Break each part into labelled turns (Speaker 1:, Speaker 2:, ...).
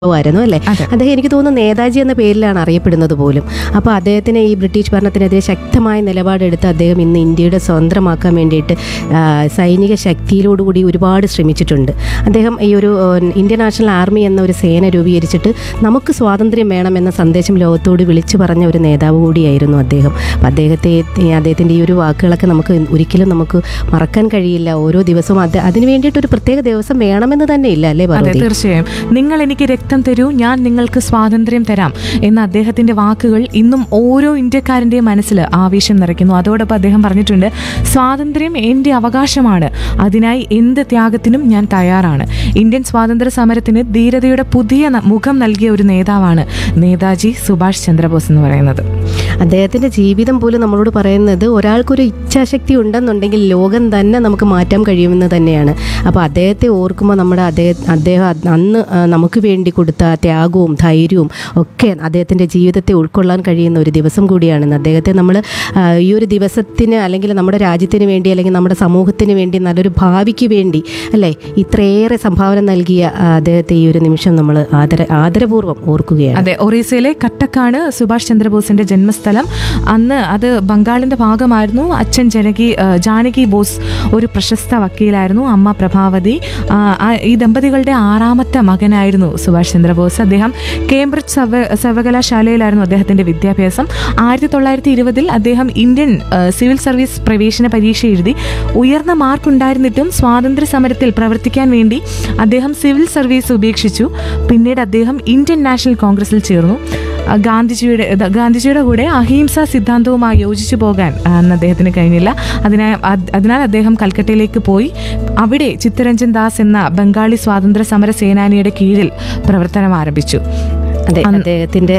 Speaker 1: ആയിരുന്നു അല്ലേ
Speaker 2: അതെ.
Speaker 1: അദ്ദേഹം എനിക്ക് തോന്നുന്നു നേതാജി എന്ന പേരിലാണ് അറിയപ്പെടുന്നത് പോലും അപ്പോൾ അദ്ദേഹത്തിന് ഈ ബ്രിട്ടീഷ് ഭരണത്തിനെതിരെ ശക്തമായ നിലപാടെടുത്ത് അദ്ദേഹം ഇന്ന് ഇന്ത്യയുടെ സ്വതന്ത്രമാക്കാൻ വേണ്ടിയിട്ട് ആ, സൈനിക ശക്തിയിലോടുകൂടി ഒരുപാട് ശ്രമിച്ചിട്ടുണ്ട് അദ്ദേഹം ഈ ഒരു ആ, ഇന്ത്യൻ നാഷണൽ ആർമി എന്ന ഒരു സേന രൂപീകരിച്ചിട്ട് നമുക്ക് സ്വാതന്ത്ര്യം വേണമെന്ന സന്ദേശം ലോകത്തോട് വിളിച്ചു പറഞ്ഞ ഒരു നേതാവ് കൂടിയായിരുന്നു അദ്ദേഹം അപ്പം അദ്ദേഹത്തെ ഈ അദ്ദേഹത്തിൻ്റെ ഈ ഒരു വാക്കുകളൊക്കെ നമുക്ക് ഒരിക്കലും നമുക്ക് മറക്കാൻ കഴിയില്ല ഓരോ ദിവസവും അത് അതിന് വേണ്ടിയിട്ട് ഒരു പ്രത്യേക ദിവസം വേണമെന്ന് തന്നെ ഇല്ല അല്ലേ
Speaker 2: അതെ
Speaker 1: പാർവതി
Speaker 2: തീർച്ചയായും നിങ്ങൾ എനിക്ക് രക്തം തരൂ ഞാൻ നിങ്ങൾക്ക് സ്വാതന്ത്ര്യം തരാം എന്ന അദ്ദേഹത്തിന്റെ വാക്കുകൾ ഇന്നും ഓരോ ഇന്ത്യക്കാരന്റെയും മനസ്സിൽ ആവേശം നിറയ്ക്കുന്നു അതോടൊപ്പം അദ്ദേഹം പറഞ്ഞിട്ടുണ്ട് സ്വാതന്ത്ര്യം എന്റെ അവകാശമാണ് അതിനായി എന്ത് ത്യാഗത്തിനും ഞാൻ തയ്യാറാണ് ഇന്ത്യൻ സ്വാതന്ത്ര്യ സമരത്തിന് ധീരതയുടെ പുതിയ ന- മുഖം നൽകിയ ഒരു നേതാവാണ് നേതാജി സുഭാഷ് ചന്ദ്രബോസ് എന്ന് പറയുന്നത്
Speaker 1: അദ്ദേഹത്തിന്റെ ജീവിതം പോലും നമ്മളോട് പറയുന്നത് ഒരാൾക്കൊരു ഇച്ഛാശക്തി ഉണ്ടെന്നുണ്ടെങ്കിൽ ലോകം തന്നെ നമുക്ക് മാറ്റാൻ കഴിയുമെന്ന് തന്നെയാണ് അപ്പോൾ അദ്ദേഹത്തെ ഓർക്കുമ്പോൾ നമ്മുടെ അദ്ദേഹം അദ്ദേഹം അത് അന്ന് ആ, നമുക്ക് വേണ്ടി കൊടുത്ത ത്യാഗവും ധൈര്യവും ഒക്കെ അദ്ദേഹത്തിൻ്റെ ജീവിതത്തെ ഉൾക്കൊള്ളാൻ കഴിയുന്ന ഒരു ദിവസം കൂടിയാണെന്ന് അദ്ദേഹത്തെ നമ്മൾ ഈ ഒരു ദിവസത്തിന് അല്ലെങ്കിൽ നമ്മുടെ രാജ്യത്തിന് വേണ്ടി അല്ലെങ്കിൽ നമ്മുടെ സമൂഹത്തിന് വേണ്ടി നല്ലൊരു ഭാവിക്ക് വേണ്ടി അല്ലേ ഇത്രയേറെ സംഭാവന നൽകിയ ആ, അദ്ദേഹത്തെ ഈ ഒരു നിമിഷം നമ്മൾ ആദര ആദരപൂർവ്വം ഓർക്കുകയാണ്
Speaker 2: അതെ ഒറീസയിലെ കട്ടക്കാണ് സുഭാഷ് ചന്ദ്രബോസിന്റെ ജന്മസ്ഥലം അന്ന് അത് ബംഗാളിന്റെ ഭാഗമായിരുന്നു അച്ഛൻ ജനകി ആ, ജാനകി ബോസ് ഒരു പ്രശസ്ത വക്കീലായിരുന്നു അമ്മ പ്രഭാവതി ആ, ആ, ഈ ദമ്പതികളുടെ ആറാമത്തെ മകനായിരുന്നു സുഭാഷ് ചന്ദ്രബോസ് അദ്ദേഹം കേംബ്രിഡ്ജ് സർവ സർവകലാശാലയിലായിരുന്നു അദ്ദേഹത്തിന്റെ വിദ്യാഭ്യാസം ആയിരത്തി തൊള്ളായിരത്തി ഇരുപതിൽ അദ്ദേഹം ഇന്ത്യൻ ആ, സിവിൽ സർവീസ് പ്രവേശന പരീക്ഷ എഴുതി ഉയർന്ന മാർക്ക് ഉണ്ടായിരുന്നിട്ടും സ്വാതന്ത്ര്യ സമരത്തിൽ പ്രവർത്തിക്കാൻ വേണ്ടി അദ്ദേഹം സിവിൽ സർവീസ് ഉപേക്ഷിച്ചു പിന്നീട് അദ്ദേഹം ഇന്ത്യൻ നാഷണൽ കോൺഗ്രസിൽ ചേർന്നു ആ, ഗാന്ധിജിയുടെ ദ- ഗാന്ധിജിയുടെ കൂടെ അഹിംസ സിദ്ധാന്തവുമായി യോജിച്ചു പോകാൻ ആ, അന്ന് അദ്ദേഹത്തിന് കഴിഞ്ഞില്ല അതിനാൽ അത്- അതിനാൽ അദ്ദേഹം കൽക്കട്ടയിലേക്ക് പോയി അവിടെ ചിത്തരഞ്ജൻ ദാസ് എന്ന ബംഗാളി സ്വാതന്ത്ര്യ സമര സേനാനിയുടെ കീഴിൽ പ്രവർത്തനം ആരംഭിച്ചു
Speaker 1: അതെ അദ്ദേഹത്തിൻ്റെ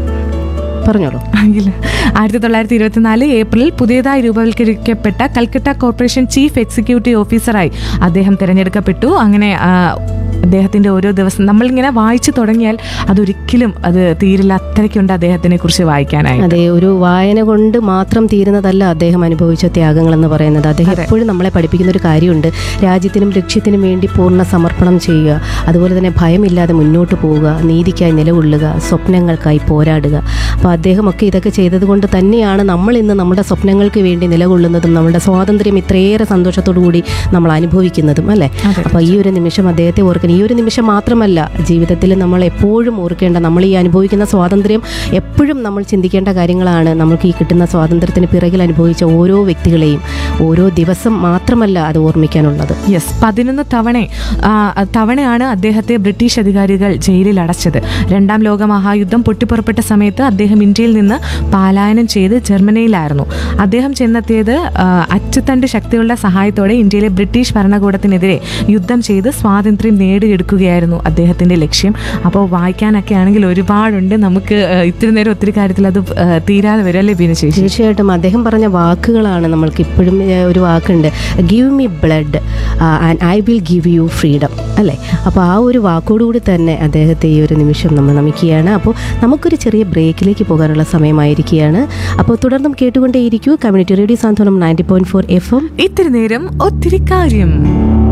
Speaker 1: പറഞ്ഞോളൂ
Speaker 2: ഇല്ല. ആയിരത്തി തൊള്ളായിരത്തി ഇരുപത്തിനാല് ഏപ്രിലിൽ പുതിയതായി രൂപവൽക്കരിക്കപ്പെട്ട കൽക്കട്ട കോർപ്പറേഷൻ ചീഫ് എക്സിക്യൂട്ടീവ് ഓഫീസറായി അദ്ദേഹം തിരഞ്ഞെടുക്കപ്പെട്ടു അങ്ങനെ ആ, അദ്ദേഹത്തിന്റെ ഓരോ ദിവസം നമ്മളിങ്ങനെ വായിച്ചു തുടങ്ങിയാൽ അതൊരിക്കലും അത് തീരില്ല അത്രയ്ക്കുണ്ട് അദ്ദേഹത്തിനെ കുറിച്ച് വായിക്കാനായി
Speaker 1: അതെ ഒരു വായന കൊണ്ട് മാത്രം തീരുന്നതല്ല അദ്ദേഹം അനുഭവിച്ച ത്യാഗങ്ങൾ എന്ന് പറയുന്നത് അദ്ദേഹം
Speaker 2: അതെ.
Speaker 1: എപ്പോഴും നമ്മളെ പഠിപ്പിക്കുന്ന ഒരു കാര്യമുണ്ട് രാജ്യത്തിനും ലക്ഷ്യത്തിനും വേണ്ടി പൂർണ്ണ സമർപ്പണം ചെയ്യുക അതുപോലെ തന്നെ ഭയമില്ലാതെ മുന്നോട്ട് പോവുക നീതിക്കായി നിലകൊള്ളുക സ്വപ്നങ്ങൾക്കായി പോരാടുക അപ്പോൾ അദ്ദേഹമൊക്കെ ഇതൊക്കെ ചെയ്തത് കൊണ്ട് തന്നെയാണ് നമ്മൾ ഇന്ന് നമ്മുടെ സ്വപ്നങ്ങൾക്ക് വേണ്ടി നിലകൊള്ളുന്നതും നമ്മുടെ സ്വാതന്ത്ര്യം ഇത്രയേറെ സന്തോഷത്തോടു കൂടി നമ്മൾ അനുഭവിക്കുന്നതും അല്ലേ
Speaker 2: അതെ.
Speaker 1: അപ്പോൾ ഈ ഒരു നിമിഷം അദ്ദേഹത്തെ ഓർക്കണം ഈ ഒരു നിമിഷം മാത്രമല്ല ജീവിതത്തിൽ നമ്മൾ എപ്പോഴും ഓർക്കേണ്ട നമ്മൾ ഈ അനുഭവിക്കുന്ന സ്വാതന്ത്ര്യം എപ്പോഴും നമ്മൾ ചിന്തിക്കേണ്ട കാര്യങ്ങളാണ് നമുക്ക് ഈ കിട്ടുന്ന സ്വാതന്ത്ര്യത്തിന് പിറകിൽ അനുഭവിച്ച ഓരോ വ്യക്തികളെയും ഓരോ ദിവസം മാത്രമല്ല അത് ഓർമ്മിക്കാനുള്ളത്
Speaker 2: യെസ് പതിനൊന്ന് തവണ ആ, തവണയാണ് അദ്ദേഹത്തെ ബ്രിട്ടീഷ് അധികാരികൾ ജയിലിൽ അടച്ചത് രണ്ടാം ലോക മഹായുദ്ധം പൊട്ടിപ്പുറപ്പെട്ട സമയത്ത് അദ്ദേഹം ഇന്ത്യയിൽ നിന്ന് പാലായനം ചെയ്ത് ജർമ്മനിയിലായിരുന്നു അദ്ദേഹം ചെന്നെത്തിയത് ആ, അച്ചുതണ്ട് ശക്തികളുടെ സഹായത്തോടെ ഇന്ത്യയിലെ ബ്രിട്ടീഷ് ഭരണകൂടത്തിനെതിരെ യുദ്ധം ചെയ്ത് സ്വാതന്ത്ര്യം നേടിയെടുക്കുകയായിരുന്നു അദ്ദേഹത്തിന്റെ ലക്ഷ്യം അപ്പോൾ വായിക്കാനൊക്കെ ആണെങ്കിൽ ഒരുപാടുണ്ട് നമുക്ക് ആ, ഇത്തിരി നേരം ഒത്തിരി കാര്യത്തിൽ അത് ആ, തീരാതെ വരും അല്ലേ ഭിന്നശേഷി
Speaker 1: തീർച്ചയായിട്ടും അദ്ദേഹം പറഞ്ഞ വാക്കുകളാണ് നമ്മൾക്ക് ഇപ്പോഴും ഏഹ്, ഒരു വാക്കുണ്ട് give me blood and I will give you freedom അല്ലേ അപ്പോൾ ആ ഒരു വാക്കോടുകൂടി തന്നെ അദ്ദേഹത്തെ ഈ ഒരു നിമിഷം നമ്മൾ നമിക്കുകയാണ് അപ്പോൾ നമുക്കൊരു ചെറിയ ബ്രേക്കിലേക്ക് പോകാനുള്ള സമയമായിരിക്കുകയാണ് അപ്പോൾ തുടർന്നും കേട്ടുകൊണ്ടേയിരിക്കൂ community radio Santhwanam ninety point four F M
Speaker 2: ഇത്തിരി നേരം ഒത്തിരി കാര്യം